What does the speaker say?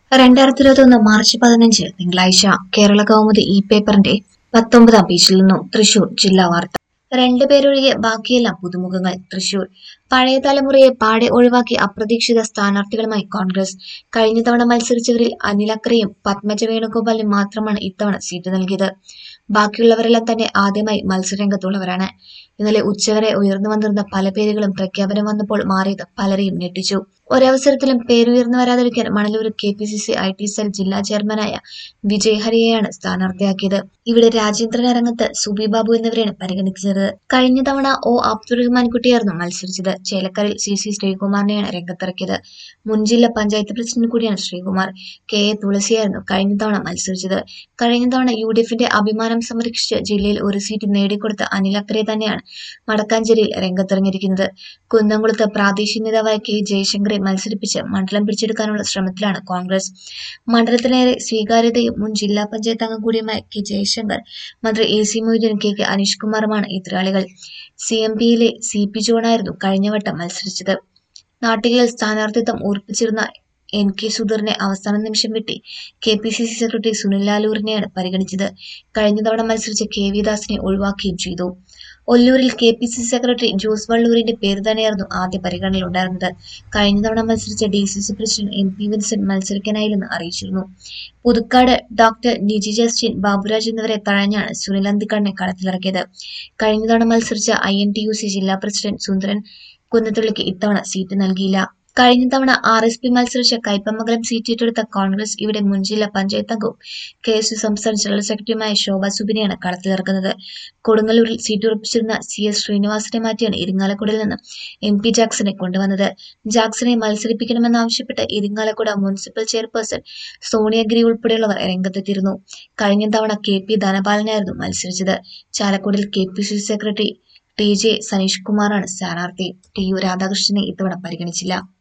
രണ്ടായിരത്തി ഇരുപത്തൊന്ന് മാർച്ച് പതിനഞ്ച് തിങ്കളാഴ്ച കേരള കൗമുദി ഇ പേപ്പറിന്റെ പത്തൊമ്പതാം പേജിൽ നിന്നും തൃശൂർ ജില്ലാ വാർത്ത രണ്ടുപേരൊഴികെ ബാക്കിയെല്ലാം പുതുമുഖങ്ങൾ തൃശൂർ പഴയ തലമുറയെ പാടെ ഒഴിവാക്കി അപ്രതീക്ഷിത സ്ഥാനാർത്ഥികളുമായി കോൺഗ്രസ് കഴിഞ്ഞ തവണ മത്സരിച്ചവരിൽ അനിലക്കരയും പത്മജ വേണുഗോപാലിനും മാത്രമാണ് ഇത്തവണ സീറ്റ് നൽകിയത് ബാക്കിയുള്ളവരെല്ലാം തന്നെ ആദ്യമായി മത്സരരംഗത്തുള്ളവരാണ് ഇന്നലെ ഉച്ചവരെ ഉയർന്നു വന്നിരുന്ന പല പേരുകളും പ്രഖ്യാപനം വന്നപ്പോൾ മാറിയത് പലരെയും ഞെട്ടിച്ചു ഒരവസരത്തിലും പേരുയർന്നു വരാതിരിക്കാൻ Manalur K P C C I T cell ജില്ലാ ചെയർമാനായ വിജയ് ഹരിയെയാണ് സ്ഥാനാർത്ഥിയാക്കിയത് ഇവിടെ രാജേന്ദ്രൻ അരങ്ങത്ത് സുബി ബാബു എന്നിവരെയാണ് പരിഗണിച്ചത് കഴിഞ്ഞ തവണ ഒ അബ്ദുറഹ്മാൻ കുട്ടിയായിരുന്നു മത്സരിച്ചത് ചേലക്കരയിൽ സി സി ശ്രീകുമാറിനെയാണ് രംഗത്തിറക്കിയത് മുൻ ജില്ലാ പഞ്ചായത്ത് പ്രസിഡന്റ് കൂടിയാണ് ശ്രീകുമാർ കെ എ തുളസിയായിരുന്നു കഴിഞ്ഞ തവണ മത്സരിച്ചത് കഴിഞ്ഞ തവണ യു ഡി എഫിന്റെ അഭിമാനം സംരക്ഷിച്ച് ജില്ലയിൽ ഒരു സീറ്റ് നേടിക്കൊടുത്ത അനിലക്കരെ തന്നെയാണ് വടക്കാഞ്ചേരിയിൽ രംഗത്തിറങ്ങിയിരിക്കുന്നത് കുന്നംകുളത്ത് പ്രാദേശിക നേതാവായ കെ ജയശങ്കറെ മത്സരിപ്പിച്ച് മണ്ഡലം പിടിച്ചെടുക്കാനുള്ള ശ്രമത്തിലാണ് കോൺഗ്രസ് മണ്ഡലത്തിലേറെ സ്വീകാര്യതയും മുൻ ജില്ലാ പഞ്ചായത്ത് അംഗം കൂടിയുമായ കെ ജയശങ്കർ മന്ത്രി A C Moideen K K Aneesh കുമാറുമാണ് എതിരാളികൾ സി എം പിയിലെ സി പി ജോണായിരുന്നു കഴിഞ്ഞവട്ടം മത്സരിച്ചത് നാട്ടികയിൽ സ്ഥാനാർത്ഥിത്വം ഉറപ്പിച്ചിരുന്ന എൻ കെ സുധീറിനെ അവസാന നിമിഷം വെട്ടി K P C C secretary Sunil ലാലൂരിനെയാണ് പരിഗണിച്ചത് കഴിഞ്ഞ തവണ മത്സരിച്ച കെ വി ദാസിനെ ഒഴിവാക്കുകയും ചെയ്തു ഒല്ലൂരിൽ K P C C secretary Jose വള്ളൂരിന്റെ പേര് തന്നെയായിരുന്നു ആദ്യ പരിഗണനയിലുണ്ടായിരുന്നത് കഴിഞ്ഞ തവണ മത്സരിച്ച D C C president M P Vincent മത്സരിക്കാനായില്ലെന്ന് അറിയിച്ചിരുന്നു പുതുക്കാട് ഡോക്ടർ നിജി ജസ്റ്റിൻ ബാബുരാജ് എന്നിവരെ തഴഞ്ഞാണ് സുനിൽ അന്തിക്കണ്ണെ കളത്തിലിറക്കിയത് കഴിഞ്ഞ തവണ മത്സരിച്ച I N T U C ജില്ലാ പ്രസിഡന്റ് സുന്ദരൻ കുന്നത്തുള്ളിക്ക് ഇത്തവണ സീറ്റ് നൽകിയില്ല കഴിഞ്ഞ തവണ ആർ എസ് പി മത്സരിച്ച കൈപ്പമംഗലം സീറ്റ് ഏറ്റെടുത്ത കോൺഗ്രസ് ഇവിടെ മുൻ ജില്ലാ പഞ്ചായത്ത് അംഗവും കെ എസ് യു സംസ്ഥാന ജനറൽ സെക്രട്ടറിയുമായ ശോഭ സുബിനെയാണ് കളത്തിലിറക്കുന്നത് കൊടുങ്ങല്ലൂരിൽ സീറ്റ് ഉറപ്പിച്ചിരുന്ന സി എസ് ശ്രീനിവാസനെ മാറ്റിയാണ് ഇരിങ്ങാലക്കുടയിൽ നിന്ന് എം പി ജാക്സനെ കൊണ്ടുവന്നത് ജാക്സനെ മത്സരിപ്പിക്കണമെന്നാവശ്യപ്പെട്ട് ഇരിങ്ങാലക്കുട മുനിസിപ്പൽ ചെയർപേഴ്സൺ സോണിയഗിരി ഉൾപ്പെടെയുള്ളവർ രംഗത്തെത്തിയിരുന്നു കഴിഞ്ഞ തവണ കെ പി ധനപാലനായിരുന്നു മത്സരിച്ചത് ചാലക്കുടിയിൽ K P C secretary T J Saneesh കുമാറാണ് സ്ഥാനാർത്ഥി ടി യു രാധാകൃഷ്ണനെ ഇത്തവണ പരിഗണിച്ചില്ല